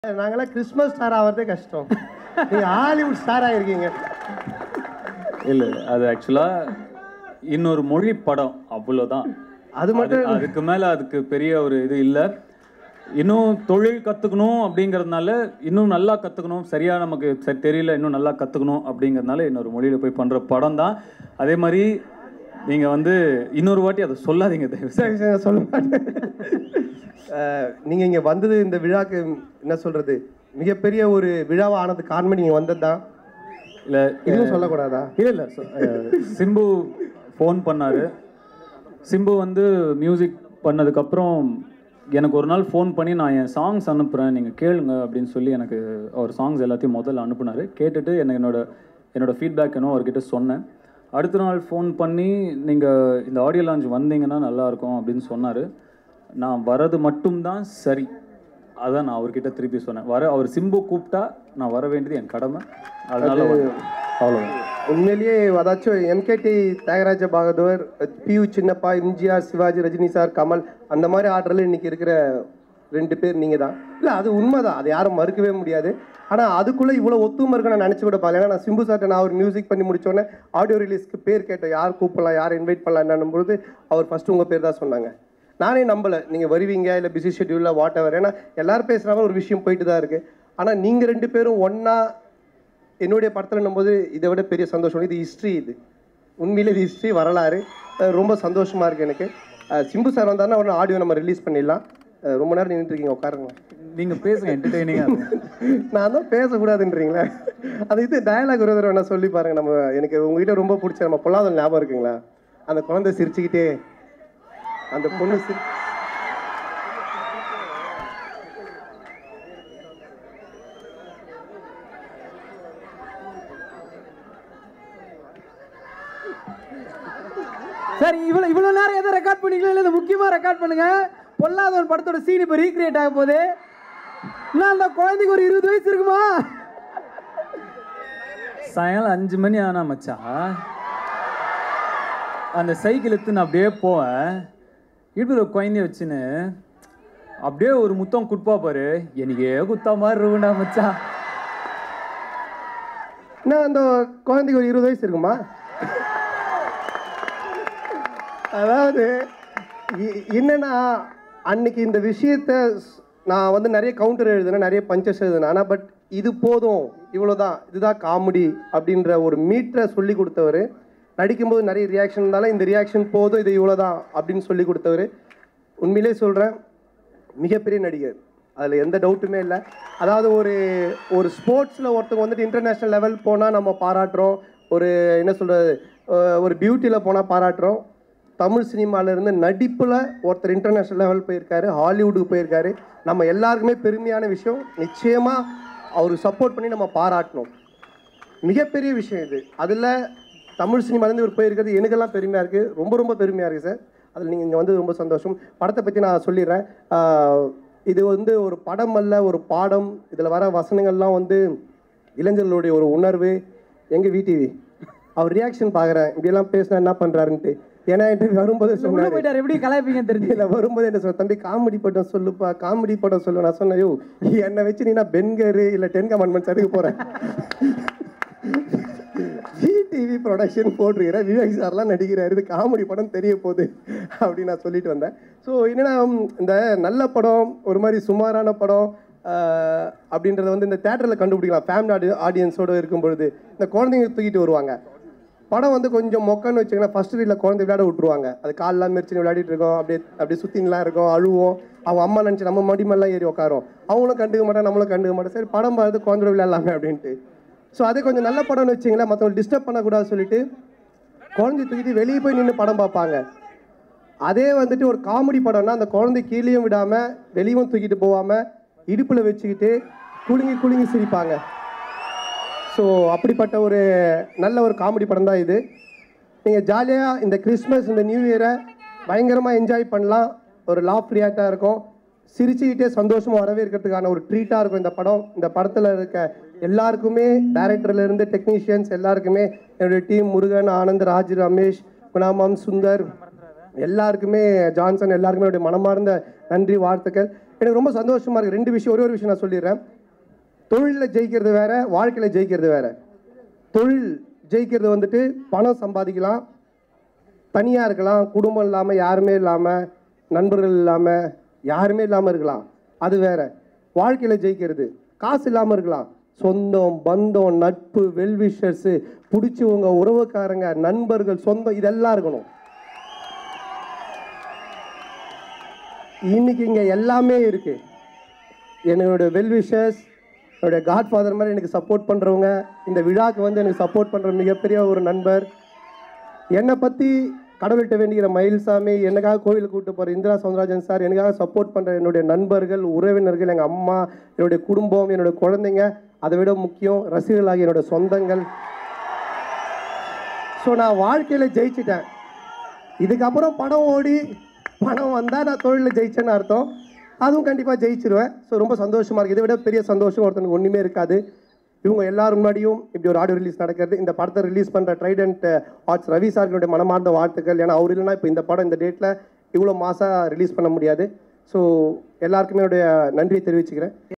நாங்களாம் Christmas star ஆகிறதே கஷ்டம் நீங்க ஹாலிவுட் ஸ்டார் ஆயிருக்கீங்க இல்லை அது ஆக்சுவலாக இன்னொரு மொழி படம் அவ்வளோதான் அது மட்டும் அது- அதுக்கு மேலே அதுக்கு பெரிய ஒரு இது இல்லை இன்னும் தொழில் கற்றுக்கணும் அப்படிங்கிறதுனால இன்னும் நல்லா கற்றுக்கணும் சரியாக நமக்கு சரி தெரியல இன்னும் நல்லா கற்றுக்கணும் அப்படிங்கிறதுனால இன்னொரு மொழியில் போய் பண்ணுற படம் தான் அதே மாதிரி நீங்கள் வந்து இன்னொரு வாட்டி அதை சொல்லாதீங்க தயவு சரி, சரி, நான் சொல்ல மாட்டேன் அஹ், நீங்க இங்க வந்தது இந்த விழாக்கு என்ன சொல்றது மிகப்பெரிய ஒரு விழாவா ஆனது காரணமே நீங்க வந்தது தான் இல்லை இதுவும் சொல்லக்கூடாதா இல்லை இல்லை சிம்பு ஃபோன் பண்ணார் சிம்பு வந்து மியூசிக் பண்ணதுக்கப்புறம் எனக்கு ஒரு நாள் ஃபோன் பண்ணி நான் என் சாங்ஸ் அனுப்புகிறேன் நீங்கள் கேளுங்க அப்படின்னு சொல்லி எனக்கு அவர் சாங்ஸ் எல்லாத்தையும் முதல்ல அனுப்புனார் கேட்டுட்டு எனக்கு என்னோட என்னோட ஃபீட்பேக் என்ன அவர்கிட்ட சொன்னேன் அடுத்த நாள் ஃபோன் பண்ணி நீங்கள் இந்த ஆடியோ லான்ச் வந்தீங்கன்னா நல்லாயிருக்கும் அப்படின்னு சொன்னார் நான் வரது மட்டும்தான் சரி அதான் நான் அவர்கிட்ட திருப்பி சொன்னேன் வர அவர் சிம்பு கூப்பிட்டா நான் வர வேண்டியது என் கடமை அதனால வந்தேன். அவ்வளவுதான் உண்மையிலேயே அதாச்சும் MKT Thyagaraja Bahadur PU Chinnappa MGR Sivaji Rajini sir Kamal அந்த மாதிரி ஆர்டரில் இன்னைக்கு இருக்கிற ரெண்டு பேர் நீங்க தான் இல்லை அது உண்மைதான் அது யாரும் மறுக்கவே முடியாது ஆனால் அதுக்குள்ளே இவ்வளோ ஒத்துமை இருக்கு நான் நினச்சி கூட பார்க்கல ஏன்னா நான் சிம்பு சார்ட்ட நான் அவர் மியூசிக் பண்ணி முடிச்சோன்னே ஆடியோ ரிலீஸ்க்கு பேர் கேட்டேன் யார் கூப்பிடலாம் யார் இன்வைட் பண்ணலாம் என்னன்னும் பொழுது அவர் ஃபர்ஸ்ட் உங்கள் பேர் தான் சொன்னாங்க நானே நம்பலை நீங்கள் வருவீங்க இல்லை பிஸி ஷெட்யூலில் வாட் எவர் ஏன்னா எல்லாரும் பேசுகிறாங்க ஒரு விஷயம் போயிட்டு தான் இருக்குது ஆனால் நீங்கள் ரெண்டு பேரும் ஒன்றா என்னுடைய படத்தில் போது இதை விட பெரிய சந்தோஷம் இது ஹிஸ்ட்ரி இது உண்மையிலே இது ஹிஸ்ட்ரி வரலாறு அஹ் ரொம்ப சந்தோஷமாக இருக்குது எனக்கு அஹ் சிம்பு சார் வந்தாருன்னா ஒன்று ஆடியோ நம்ம ரிலீஸ் பண்ணிடலாம் அஹ் ரொம்ப நேரம் நின்றுட்டு இருக்கீங்க உட்காருங்க நீங்க பேசுங்க என்டர்டெய்னிங்காக நான் தான் பேசக்கூடாதுன்றீங்களே அது இது டயலாக் ஒரு தடவை நான் சொல்லி பாருங்க நம்ம எனக்கு உங்ககிட்ட ரொம்ப பிடிச்ச நம்ம பொல்லாத ஞாபகம் இருக்குங்களா அந்த குழந்தை சிரிச்சுக்கிட்டே அந்த பொண்ணு சிரி சரி இவ்வளோ இவ்வளோ நேரம் எதை ரெக்கார்ட் பண்ணிக்கலாம் இல்லை முக்கியமாக ரெக்கார்ட் பண்ணுங்க பொல்லாதவன் படத்தோட சீன் இப்போ ரீக்ரியேட் ஆக போகுது இன்னும் அந்த குழந்தைக்கு ஒரு இருபது வயசு இருக்குமா சாயங்காலம் அஞ்சு மணி ஆனா மச்சான் அந்த சைக்கிள் எடுத்து நான் அப்படியே போவேன் இடுப்புல ஒரு குழந்தைய வச்சுன்னு அப்படியே ஒரு முத்தம் குட்பா பாரு எனக்கே குத்தா மாதிரி இருக்குண்டா மச்சான் என்ன அந்த குழந்தைக்கு ஒரு இருபது வயசு இருக்குமா அதாவது இ- என்னன்னா அன்னைக்கு இந்த விஷயத்த ஸ்- நான் வந்து நிறைய கவுண்டர் எழுதுனேன் நிறைய பஞ்சஸ் எழுதுனேன் ஆனால் பட் இது போதும் இவ்வளோதான் இதுதான் காமெடி அப்படின்ற ஒரு மீட்டரை சொல்லி கொடுத்தவர் நடிக்கும்போது நிறைய ரியாக்ஷன் இருந்தாலும் இந்த ரியாக்ஷன் போதும் இது இவ்வளோதான் அப்படின்னு சொல்லி கொடுத்தவர் உண்மையிலே சொல்கிறேன் மிகப்பெரிய நடிகர் அதில் எந்த டவுட்டுமே இல்லை அதாவது ஒரு ஒரு ஸ்போர்ட்ஸில் ஒருத்தவங்க வந்துட்டு இன்டர்நேஷ்னல் லெவல் போனால் நம்ம பாராட்டுறோம் ஒரு என்ன சொல்கிறது ஒரு பியூட்டியில் போனால் பாராட்டுறோம் தமிழ் சினிமால இருந்து நடிப்பில் ஒருத்தர் இன்டர்நேஷ்னல் லெவல் போயிருக்காரு ஹாலிவுட்டுக்கு போயிருக்காரு நம்ம எல்லாருக்குமே பெருமையான விஷயம் நிச்சயமாக அவருக்கு சப்போர்ட் பண்ணி நம்ம பாராட்டணும் மிகப்பெரிய விஷயம் இது அதில் தமிழ் சினிமாலேருந்து இவர் போயிருக்கிறது எனக்கெல்லாம் பெருமையாக இருக்குது ரொம்ப ரொம்ப பெருமையாக இருக்குது சார் அதில் நீங்கள் இங்கே வந்து ரொம்ப சந்தோஷம் படத்தை பற்றி நான் சொல்லிடுறேன் ஆஹ் இது வந்து ஒரு படம் அல்ல ஒரு பாடம் இதில் வர வசனங்கள்லாம் வந்து இளைஞர்களுடைய ஒரு உணர்வு எங்கள் விடிவி அவர் ரியாக்ஷன் பார்க்குறேன் இப்படியெல்லாம் பேசினா என்ன பண்ணுறாருன்ட்டு ஏன்னா என்கிட்ட வரும்போது உள்ள சொன்னார் போயிட்டார் எப்படி கலாய்ப்பீங்கன்னு தெரிஞ்சு இல்லை வரும்போது என்ன சொல்ல தம்பி காமெடி படம் சொல்லுப்பா காமெடி படம் சொல்லு நான் சொன்னேன் யோ என்னை வச்சு நீ நான் பென்கரு இல்லை டென் கமெண்ட்மெண்ட்ஸ் எடுக்க போகிறேன் டிவி ப்ரொடக்ஷன் போட்டிருக்கிறேன் விவேக் சார்லாம் நடிக்கிறாரு இது காமெடி படம் தெரிய போகுது அப்படின்னு நான் சொல்லிட்டு வந்தேன் ஸோ என்னன்னா ம், இந்த நல்ல படம் ஒரு மாதிரி சுமாரான படம் ஆஹ், அப்படின்றத வந்து இந்த தேட்டரில் கண்டுபிடிக்கலாம் ஃபேமிலி ஆடி ஆடியன்ஸோடு இருக்கும் பொழுது இந்த குழந்தைங்க தூக்கிட்டு வருவாங்க படம் வந்து கொஞ்சம் மொக்கன்னு வச்சுக்கலாம் ஃபர்ஸ்ட் ரீலில் குழந்தை விளையாட விட்ருவாங்க அது கால்லாம் மிரிச்சு விளையாடிட்டு இருக்கோம் அப்படியே அப்படியே சுற்றின்லாம் இருக்கும் அழுவோம் அவங்க அம்மா நினச்சி நம்ம மடி மேலாம் ஏறி உட்காரோம் அவங்களும் கண்டுக்க மாட்டோம் நம்மளும் கண்டுக்க மாட்டோம் சரி படம் பார்த்து குழந்தையோட விளையாடலாமே அப்படின்ட்டு ஸோ அதே கொஞ்சம் நல்ல படம்னு வச்சிங்களேன் மற்றவங்க டிஸ்டர்ப் பண்ணக்கூடாது சொல்லிட்டு குழந்தைய தூக்கிட்டு வெளியே போய் நின்று படம் பார்ப்பாங்க அதே வந்துட்டு ஒரு காமெடி படம்னா அந்த குழந்தை கீழேயும் விடாமல் வெளியும் தூக்கிட்டு போகாமல் இடுப்பில் வச்சுக்கிட்டு குலுங்கி குலுங்கி சிரிப்பாங்க ஸோ அப்படிப்பட்ட ஒரு நல்ல ஒரு காமெடி படம் தான் இது நீங்கள் ஜாலியாக இந்த கிறிஸ்மஸ் இந்த நியூ இயரை பயங்கரமாக என்ஜாய் பண்ணலாம் ஒரு லாஃப் ரியாக்டாக இருக்கும் சிரிச்சுக்கிட்டே சந்தோஷமாக வரவேற்கிறதுக்கான ஒரு ட்ரீட்டாக இருக்கும் இந்த படம் இந்த படத்தில் இருக்க எல்லாருக்குமே directorல இருந்து டெக்னீஷியன்ஸ் எல்லாருக்குமே என்னுடைய டீம் முருகன் ஆனந்த் ராஜ் ரமேஷ் குணாமம் சுந்தர் எல்லாருக்குமே ஜான்சன் எல்லாருக்குமே என்னுடைய மனமார்ந்த நன்றி வாழ்த்துக்கள் எனக்கு ரொம்ப சந்தோஷமாக இருக்குது ரெண்டு விஷயம் ஒரே ஒரு விஷயம் நான் சொல்லிடுறேன் தொழிலில் ஜெயிக்கிறது வேற வாழ்க்கையில் ஜெயிக்கிறது வேற தொழில் ஜெயிக்கிறது வந்துட்டு பணம் சம்பாதிக்கலாம் தனியாக இருக்கலாம் குடும்பம் இல்லாமல் யாருமே இல்லாமல் நண்பர்கள் இல்லாமல் யாருமே இல்லாமல் இருக்கலாம் அது வேற வாழ்க்கையில் ஜெயிக்கிறது காசு இல்லாமல் இருக்கலாம் சொந்தம் பந்தம் நட்பு வெல்விஷர்ஸு பிடிச்சவங்க உறவுக்காரங்க நண்பர்கள் சொந்தம் இதெல்லாம் இருக்கணும் இன்னைக்கு இங்கே எல்லாமே இருக்கு என்னோட வெல்விஷர்ஸ் என்னுடைய காட்ஃபாதர் மாதிரி எனக்கு சப்போர்ட் பண்ணுறவங்க இந்த விழாக்கு வந்து எனக்கு சப்போர்ட் பண்ணுற மிகப்பெரிய ஒரு நண்பர் என்னை பற்றி கடவுள்கிட்ட வேண்டிக்கிற மயில்சாமி எனக்காக கோவிலுக்கு கூட்டு போகிற இந்திரா சவுந்தரராஜன் சார் எனக்காக சப்போர்ட் பண்ணுற என்னுடைய நண்பர்கள் உறவினர்கள் எங்கள் அம்மா என்னுடைய குடும்பம் என்னுடைய குழந்தைங்க அதை விட முக்கியம் ரசிகர்களாகிய என்னோட சொந்தங்கள் ஸோ நான் வாழ்க்கையில் ஜெயிச்சிட்டேன் இதுக்கப்புறம் படம் ஓடி பணம் வந்தால் நான் தொழிலில் ஜெயிச்சேன்னு அர்த்தம் அதுவும் கண்டிப்பாக ஜெயிச்சிருவேன் ஸோ ரொம்ப சந்தோஷமாக இருக்குது இதை விட பெரிய சந்தோஷம் ஒருத்தனுக்கு ஒன்றுமே இருக்காது இவங்க எல்லாரும் முன்னாடியும் இப்படி ஒரு ஆடியோ ரிலீஸ் நடக்கிறது இந்த படத்தை ரிலீஸ் பண்ணுற ட்ரைடன்ட் ஆர்ட்ஸ் ரவி சார்களுடைய மனமார்ந்த வாழ்த்துக்கள் ஏன்னா அவர் இல்லைன்னா இப்போ இந்த படம் இந்த டேட்டில் இவ்வளோ மாதம் ரிலீஸ் பண்ண முடியாது ஸோ எல்லாருக்குமே என்னுடைய நன்றியை தெரிவிச்சுக்கிறேன்